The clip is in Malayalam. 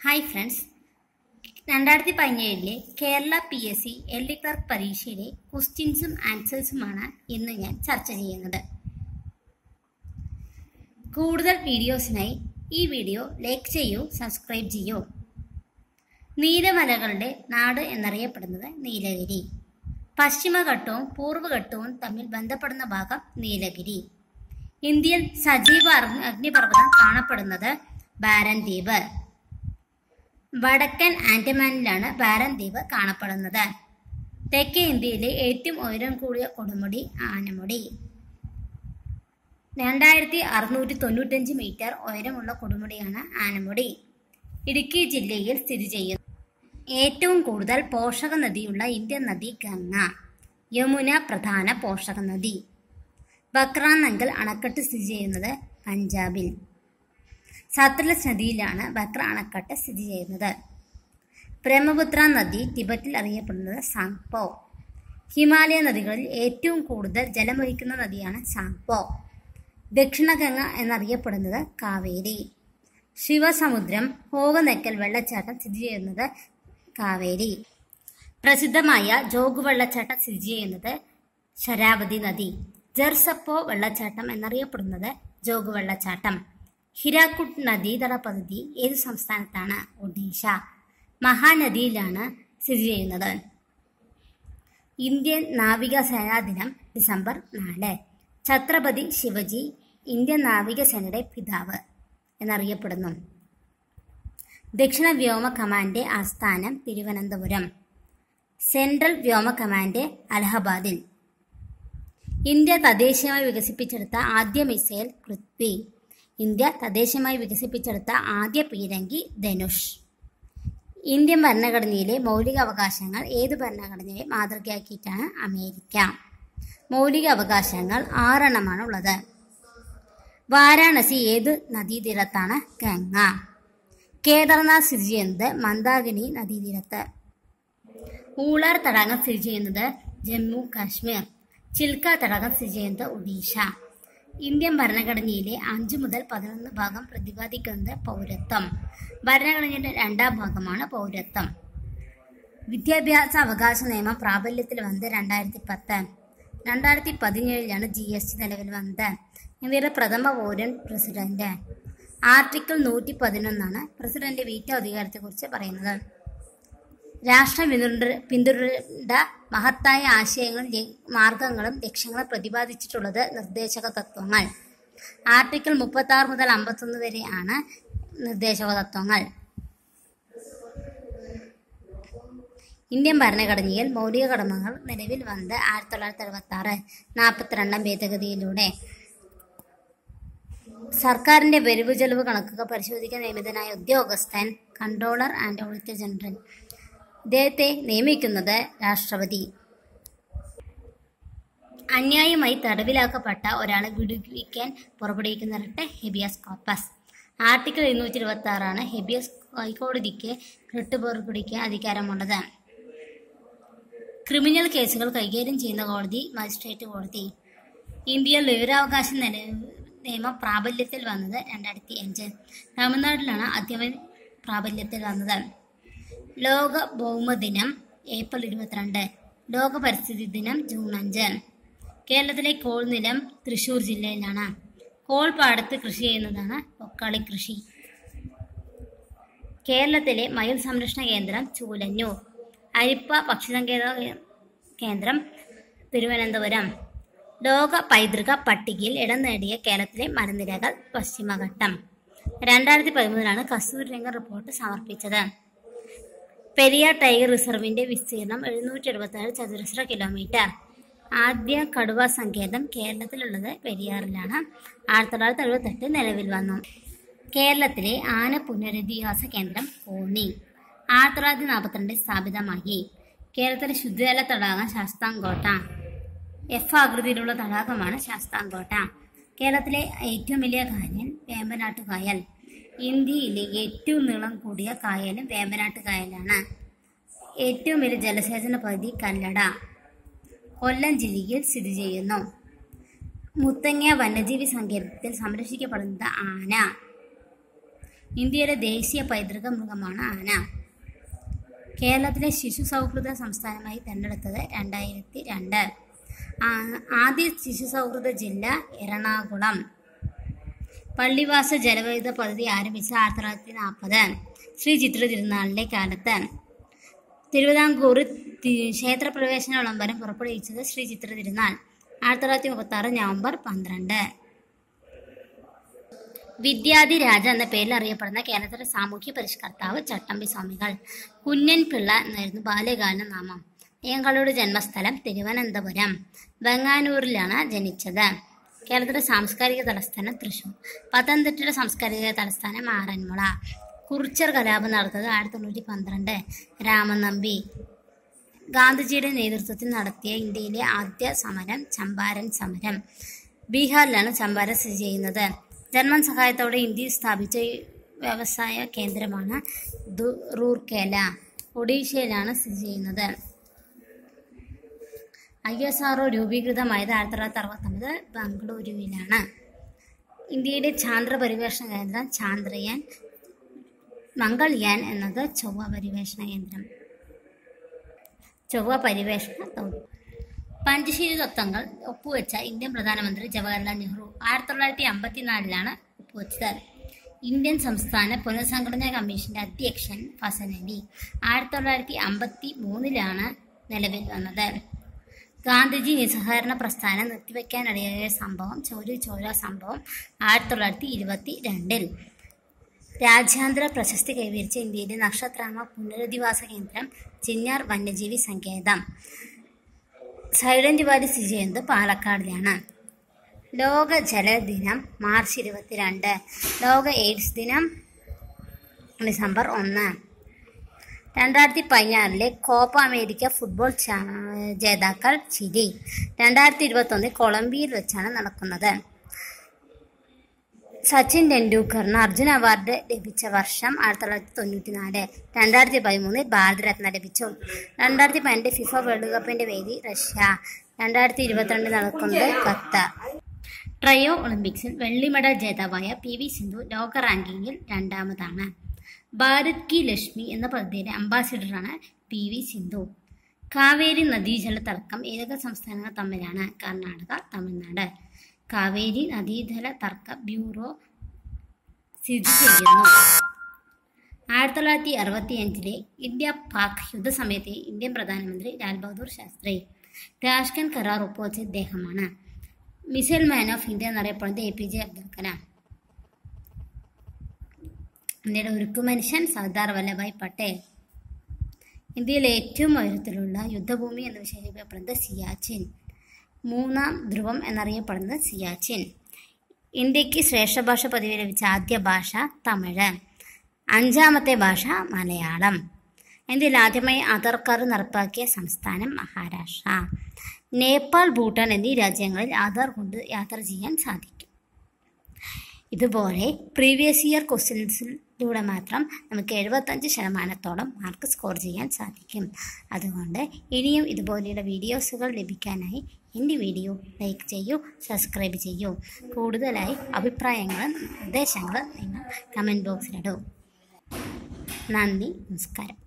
ഹായ് ഫ്രണ്ട്സ് രണ്ടായിരത്തി പതിനേഴിലെ Kerala P S C L D clerk പരീക്ഷയിലെ ക്വസ്റ്റ്യൻസും ആൻസേഴ്സുമാണ് ഇന്ന് ഞാൻ ചർച്ച ചെയ്യുന്നത് കൂടുതൽ വീഡിയോസിനായി ഈ വീഡിയോ ലൈക്ക് ചെയ്യൂ സബ്സ്ക്രൈബ് ചെയ്യൂ നീലമലകളുടെ നാട് എന്നറിയപ്പെടുന്നത് നീലഗിരി പശ്ചിമഘട്ടവും പൂർവ്വഘട്ടവും തമ്മിൽ ബന്ധപ്പെടുന്ന ഭാഗം നീലഗിരി ഇന്ത്യയിൽ സജീവ അഗ്നി- അഗ്നിപർവ്വതം കാണപ്പെടുന്നത് ബാരൻ ദ്വീപ് വടക്കൻ ആൻഡമാനിലാണ് ബാരൻ ദ്വീപ് കാണപ്പെടുന്നത് തെക്കേ ഇന്ത്യയിലെ ഏറ്റവും ഉയരം കൂടിയ കൊടുമുടി ആനമുടി രണ്ടായിരത്തി അറുന്നൂറ്റി തൊണ്ണൂറ്റഞ്ച് മീറ്റർ ഉയരമുള്ള കൊടുമുടിയാണ് ആനമുടി ഇടുക്കി ജില്ലയിൽ സ്ഥിതി ചെയ്യുന്നു ഏറ്റവും കൂടുതൽ പോഷക നദിയുള്ള ഇന്ത്യൻ നദി ഗംഗ യമുന പ്രധാന പോഷക നദി ബക്രാനങ്കൽ അണക്കെട്ട് സ്ഥിതി ചെയ്യുന്നത് പഞ്ചാബിൽ സത്ലജ് നദിയിലാണ് ബക്ര അണക്കെട്ട് സ്ഥിതി ചെയ്യുന്നത് ബ്രഹ്മപുത്ര നദി ടിബറ്റിൽ അറിയപ്പെടുന്നത് സാങ്പോ ഹിമാലയ നദികളിൽ ഏറ്റവും കൂടുതൽ ജലമൊലിക്കുന്ന നദിയാണ് സാങ്പോ ദക്ഷിണഗംഗ എന്നറിയപ്പെടുന്നത് കാവേരി ശിവസമുദ്രം ഹോഗനെക്കൽ വെള്ളച്ചാട്ടം സ്ഥിതി ചെയ്യുന്നത് കാവേരി പ്രസിദ്ധമായ ജോഗ് വെള്ളച്ചാട്ടം സ്ഥിതി ചെയ്യുന്നത് ശരാവതി നദി ജെർസപ്പോ വെള്ളച്ചാട്ടം എന്നറിയപ്പെടുന്നത് ജോഗ് വെള്ളച്ചാട്ടം ഹിരാക്കുട്ട് നദീതട പദ്ധതി ഏത് സംസ്ഥാനത്താണ് ഒഡീഷ മഹാനദിയിലാണ് സ്ഥിതി ചെയ്യുന്നത് ഇന്ത്യൻ നാവികസേനാ ദിനം ഡിസംബർ നാല് ഛത്രപതി ശിവജി ഇന്ത്യൻ നാവികസേനയുടെ പിതാവ് എന്നറിയപ്പെടുന്നു ദക്ഷിണ വ്യോമ കമാൻഡ് ആസ്ഥാനം തിരുവനന്തപുരം സെൻട്രൽ വ്യോമ കമാൻഡ് അലഹബാദിൽ ഇന്ത്യ തദ്ദേശീയമായി വികസിപ്പിച്ചെടുത്ത ആദ്യ മിസൈൽ പൃഥ്വി ഇന്ത്യ തദ്ദേശീയമായി വികസിപ്പിച്ചെടുത്ത ആദ്യ പീരങ്കി ധനുഷ് ഇന്ത്യൻ ഭരണഘടനയിലെ മൗലിക അവകാശങ്ങൾ ഏത് ഭരണഘടനയെ മാതൃകയാക്കിയിട്ടാണ് അമേരിക്ക മൗലിക അവകാശങ്ങൾ ആറെണ്ണമാണ് ഉള്ളത് വാരാണസി ഏത് നദീതീരത്താണ് ഗംഗ കേദർനാഥ് സ്ഥിതി ചെയ്യുന്നത് മന്ദാകിനി നദീതീരത്ത് ഊളാർ തടാകം സ്ഥിതി ചെയ്യുന്നത് ജമ്മു കാശ്മീർ ചിൽക്ക തടാകം സ്ഥിതി ചെയ്യുന്നത് ഒഡീഷ ഇന്ത്യൻ ഭരണഘടനയിലെ അഞ്ച് മുതൽ പതിനൊന്ന് ഭാഗം പ്രതിപാദിക്കുന്നത് പൗരത്വം ഭരണഘടനയുടെ രണ്ടാം ഭാഗമാണ് പൗരത്വം വിദ്യാഭ്യാസ അവകാശ നിയമം പ്രാബല്യത്തിൽ വന്നത് രണ്ടായിരത്തി പത്ത് രണ്ടായിരത്തി പതിനേഴിലാണ് ജി എസ് ടി നിലവിൽ വന്നത് ഇന്ത്യയുടെ പ്രഥമ പൗരൻ പ്രസിഡന്റ് ആർട്ടിക്കിൾ നൂറ്റി പതിനൊന്നാണ് പ്രസിഡന്റ് വീറ്റോ അധികാരത്തെക്കുറിച്ച് പറയുന്നത് രാഷ്ട്രം പിന്തുടര പിന്തുടരേണ്ട മഹത്തായ ആശയങ്ങളും ല- മാർഗങ്ങളും ലക്ഷ്യങ്ങളും പ്രതിപാദിച്ചിട്ടുള്ളത് നിർദ്ദേശക തത്വങ്ങൾ ആർട്ടിക്കിൾ മുപ്പത്തി ആറ് മുതൽ അമ്പത്തൊന്ന് വരെയാണ് നിർദ്ദേശക തത്വങ്ങൾ ഇന്ത്യൻ ഭരണഘടനയിൽ മൗലിക കടമകൾ നിലവിൽ വന്നത് ആയിരത്തി തൊള്ളായിരത്തി എഴുപത്തി ആറ് നാൽപ്പത്തിരണ്ടാം ഭേദഗതിയിലൂടെ സർക്കാരിന്റെ വരവ് ചെലവ് കണക്കുകൾ പരിശോധിക്കാൻ നിയമിതനായ ഉദ്യോഗസ്ഥൻ കൺട്രോളർ ആൻഡ് ഓഡിറ്റർ ജനറൽ ഇദ്ദേഹത്തെ നിയമിക്കുന്നത് രാഷ്ട്രപതി അന്യായമായി തടവിലാക്കപ്പെട്ട ഒരാളെ വിടുവിക്കാൻ പുറപ്പെടുവിക്കുന്ന റിട്ട് ഹെബിയസ് കോർപ്പസ് ആർട്ടിക്കിൾ ഇരുന്നൂറ്റി ഇരുപത്തി ആറാണ് ഹെബിയസ് ഹൈക്കോടതിക്ക് റിട്ട് പുറപ്പെടുവിക്കാൻ അധികാരമുള്ളത് ക്രിമിനൽ കേസുകൾ കൈകാര്യം ചെയ്യുന്ന കോടതി മജിസ്ട്രേറ്റ് കോടതി ഇന്ത്യയിൽ വിവരാവകാശ നില- നിയമം പ്രാബല്യത്തിൽ വന്നത് രണ്ടായിരത്തി അഞ്ച് തമിഴ്നാട്ടിലാണ് ആദ്യമായി പ്രാബല്യത്തിൽ വന്നത് ലോക ഭൗമദിനം ഏപ്രിൽ ഇരുപത്തിരണ്ട് ലോക പരിസ്ഥിതി ദിനം ജൂൺ അഞ്ച് കേരളത്തിലെ കോൾ നിലം തൃശ്ശൂർ ജില്ലയിലാണ് കോൾ പാടത്ത് കൃഷി ചെയ്യുന്നതാണ് പൊക്കാളി കൃഷി കേരളത്തിലെ മയിൽ സംരക്ഷണ കേന്ദ്രം ചൂലന്നൂർ അരിപ്പ പക്ഷിസങ്കേത കേന്ദ്രം തിരുവനന്തപുരം ലോക പൈതൃക പട്ടികയിൽ ഇടം നേടിയ കേരളത്തിലെ മലനിരകൾ പശ്ചിമഘട്ടം രണ്ടായിരത്തി പതിമൂന്നിലാണ് കസ്തൂരി രംഗ റിപ്പോർട്ട് സമർപ്പിച്ചത് പെരിയാർ ടൈഗർ റിസർവിന്റെ വിസ്തീർണം എഴുന്നൂറ്റി എഴുപത്തി ചതുരശ്ര കിലോമീറ്റർ ആദ്യ കടുവ സങ്കേതം കേരളത്തിലുള്ളത് പെരിയാറിലാണ് ആയിരത്തി തൊള്ളായിരത്തി എഴുപത്തെട്ട് നിലവിൽ വന്നു കേരളത്തിലെ ആന പുനരധിവാസ കേന്ദ്രം കോന്നി ആയിരത്തി തൊള്ളായിരത്തി നാൽപ്പത്തിരണ്ടിൽ സ്ഥാപിതമായി കേരളത്തിലെ ശുദ്ധജല തടാകം ശാസ്താംകോട്ട എഫ് ആകൃതിയിലുള്ള തടാകമാണ് ശാസ്താംകോട്ട കേരളത്തിലെ ഏറ്റവും വലിയ കായൽ വേമ്പനാട്ട് കായൽ ഇന്ത്യയിലെ ഏറ്റവും നീളം കൂടിയ കായലും വേമ്പനാട്ട് കായലാണ് ഏറ്റവും വലിയ ജലസേചന പദ്ധതി കല്ലട കൊല്ലം ജില്ലയിൽ സ്ഥിതി ചെയ്യുന്നു മുത്തങ്ങ വന്യജീവി സങ്കേതത്തിൽ സംരക്ഷിക്കപ്പെടുന്നത് ആന ഇന്ത്യയിലെ ദേശീയ പൈതൃക മൃഗമാണ് ആന കേരളത്തിലെ ശിശു സൗഹൃദ സംസ്ഥാനമായി തിരഞ്ഞെടുത്തത് രണ്ടായിരത്തി രണ്ട് ആദ്യ ശിശു സൗഹൃദ ജില്ല എറണാകുളം പള്ളിവാസ ജലവൈദ്യുത പദ്ധതി ആരംഭിച്ച ആയിരത്തി തൊള്ളായിരത്തി നാൽപ്പത് ശ്രീ ചിത്ര തിരുനാളിൻ്റെ കാലത്ത് തിരുവിതാംകൂർ തി- ക്ഷേത്രപ്രവേശന വിളംബരം പുറപ്പെടുവിച്ചത് ശ്രീ ചിത്ര തിരുനാൾ ആയിരത്തി തൊള്ളായിരത്തി മുപ്പത്തി ആറ് നവംബർ പന്ത്രണ്ട് വിദ്യാധിരാജ എന്ന പേരിൽ അറിയപ്പെടുന്ന കേരളത്തിലെ സാമൂഹ്യ പരിഷ്കർത്താവ് ചട്ടമ്പി സ്വാമികൾ കുഞ്ഞൻ പിള്ള എന്നായിരുന്നു ബാല്യകാല നാമം അയ്യങ്കാളിയുടെ ജന്മസ്ഥലം തിരുവനന്തപുരം വെങ്ങാനൂരിലാണ് ജനിച്ചത് കേരളത്തിലെ സാംസ്കാരിക തലസ്ഥാനം തൃശൂർ പത്തനംതിട്ടയുടെ സാംസ്കാരിക തലസ്ഥാനം ആറന്മുള കുറിച്ചർ കലാപം നടന്നത് ആയിരത്തി തൊണ്ണൂറ്റി പന്ത്രണ്ട് രാമനമ്പി ഗാന്ധിജിയുടെ നേതൃത്വത്തിൽ നടത്തിയ ഇന്ത്യയിലെ ആദ്യ സമരം ചമ്പാരൻ സമരം ബീഹാറിലാണ് ചമ്പാരൻ സ്ഥിതി ചെയ്യുന്നത് ജർമ്മൻ സഹായത്തോടെ ഇന്ത്യയിൽ സ്ഥാപിച്ച ഈ വ്യവസായ കേന്ദ്രമാണ് ദു- റൂർക്കേല ഒഡീഷയിലാണ് സ്ഥിതി ചെയ്യുന്നത് ഐ എസ് ആർ ഒ രൂപീകൃതമായത് ആയിരത്തി തൊള്ളായിരത്തി അറുപത്തൊമ്പത് ബംഗളൂരുവിലാണ് ഇന്ത്യയുടെ ചാന്ദ്ര പരിവേഷണ കേന്ദ്രം ചാന്ദ്രയാൻ മംഗൾയാൻ എന്നത് ചൊവ്വ പരിവേഷണ കേന്ദ്രം ചൊവ്വ പരിവേഷണ ദൗത്യം പഞ്ചശീല തത്വങ്ങൾ ഒപ്പുവെച്ച ഇന്ത്യൻ പ്രധാനമന്ത്രി ജവഹർലാൽ നെഹ്റു ആയിരത്തി തൊള്ളായിരത്തി അമ്പത്തിനാലിലാണ് ഒപ്പുവെച്ചത് ഇന്ത്യൻ സംസ്ഥാന പുനഃസംഘടനാ കമ്മീഷന്റെ അധ്യക്ഷൻ ഫസൽ അലി ആയിരത്തി തൊള്ളായിരത്തി അമ്പത്തി മൂന്നിലാണ് നിലവിൽ വന്നത് ഗാന്ധിജി നിസ്സഹകരണ പ്രസ്ഥാനം നിർത്തിവെക്കാനിടയായ സംഭവം ചോരി ചോര സംഭവം ആയിരത്തി തൊള്ളായിരത്തി ഇരുപത്തി രണ്ടിൽ രാജ്യാന്തര പ്രശസ്തി കൈവരിച്ച ഇന്ത്യയിലെ നക്ഷത്രാമ പുനരധിവാസ കേന്ദ്രം ചിന്നാർ വന്യജീവി സങ്കേതം സൈലന്റ് വാലി സ്ഥിതി ചെയ്യുന്നത് പാലക്കാടിലാണ് ലോക ജലദിനം മാർച്ച് ഇരുപത്തിരണ്ട് ലോക എയ്ഡ്സ് ദിനം ഡിസംബർ ഒന്ന് രണ്ടായിരത്തി പതിനാറിലെ കോപ്പ അമേരിക്ക ഫുട്ബോൾ ചാ- ജേതാക്കൾ ചിലി രണ്ടായിരത്തി ഇരുപത്തൊന്നിൽ കൊളംബിയയിൽ വെച്ചാണ് നടക്കുന്നത് സച്ചിൻ ടെണ്ടുൽക്കറിന് അർജുന അവാർഡ് ലഭിച്ച വർഷം ആയിരത്തി തൊള്ളായിരത്തി തൊണ്ണൂറ്റി നാല് രണ്ടായിരത്തി പതിമൂന്നിൽ ഭാരതരത്ന ലഭിച്ചു രണ്ടായിരത്തി പതിനെട്ട് ഫിഫ വേൾഡ് കപ്പിന്റെ വേദി റഷ്യ രണ്ടായിരത്തി ഇരുപത്തിരണ്ടിൽ നടക്കുന്നത് ഖത്തർ ട്രയോ ഒളിമ്പിക്സിൽ വെള്ളി മെഡൽ ജേതാവായ പി വി സിന്ധു ലോക റാങ്കിങ്ങിൽ രണ്ടാമതാണ് ഭാരത് കി ലക്ഷ്മി എന്ന പദ്ധതിയുടെ അംബാസിഡറാണ് പി വി സിന്ധു കാവേരി നദീജല തർക്കം ഏതൊക്കെ സംസ്ഥാനങ്ങൾ തമ്മിലാണ് കർണാടക തമിഴ്നാട് കാവേരി നദീജല തർക്ക ബ്യൂറോ സ്ഥിതി ചെയ്യുന്നു ആയിരത്തി തൊള്ളായിരത്തി അറുപത്തി അഞ്ചിലെ ഇന്ത്യ പാക് യുദ്ധസമയത്തെ ഇന്ത്യൻ പ്രധാനമന്ത്രി ലാൽ ബഹദൂർ ശാസ്ത്രി താഷ്കൻ കരാർ ഒപ്പുവെച്ച ഇദ്ദേഹമാണ് മിസൈൽ മാൻ ഓഫ് ഇന്ത്യ എന്നറിയപ്പെടുന്നത് A P J Abdul Kalam ഇന്ത്യയുടെ ഉരുക്കു മനുഷ്യൻ സർദാർ വല്ലഭായ് പട്ടേൽ ഇന്ത്യയിലെ ഏറ്റവും ഉയരത്തിലുള്ള യുദ്ധഭൂമി എന്ന് വിശേഷിപ്പിക്കപ്പെടുന്നത് സിയാച്ചിൻ മൂന്നാം ധ്രുവം എന്നറിയപ്പെടുന്നത് സിയാച്ചിൻ ഇന്ത്യക്ക് ശ്രേഷ്ഠ ഭാഷ പദവി ലഭിച്ച ആദ്യ ഭാഷ തമിഴ് അഞ്ചാമത്തെ ഭാഷ മലയാളം ഇന്ത്യയിൽ ആദ്യമായി ആധാർ കാർഡ് നടപ്പാക്കിയ സംസ്ഥാനം മഹാരാഷ്ട്ര നേപ്പാൾ ഭൂട്ടാൻ എന്നീ രാജ്യങ്ങളിൽ ആധാർ കൊണ്ട് യാത്ര ചെയ്യാൻ സാധിക്കും ഇതുപോലെ പ്രീവിയസ് ഇയർ ക്വസ്റ്റ്യൻസിലൂടെ മാത്രം നമുക്ക് എഴുപത്തഞ്ച് ശതമാനത്തോളം മാർക്ക് സ്കോർ ചെയ്യാൻ സാധിക്കും അതുകൊണ്ട് ഇനിയും ഇതുപോലെയുള്ള വീഡിയോസുകൾ ലഭിക്കാനായി എൻ്റെ വീഡിയോ ലൈക്ക് ചെയ്യൂ സബ്സ്ക്രൈബ് ചെയ്യൂ കൂടുതലായി അഭിപ്രായങ്ങളും നിർദ്ദേശങ്ങളും നിങ്ങൾ കമൻറ്റ് ബോക്സിലിടൂ നന്ദി നമസ്കാരം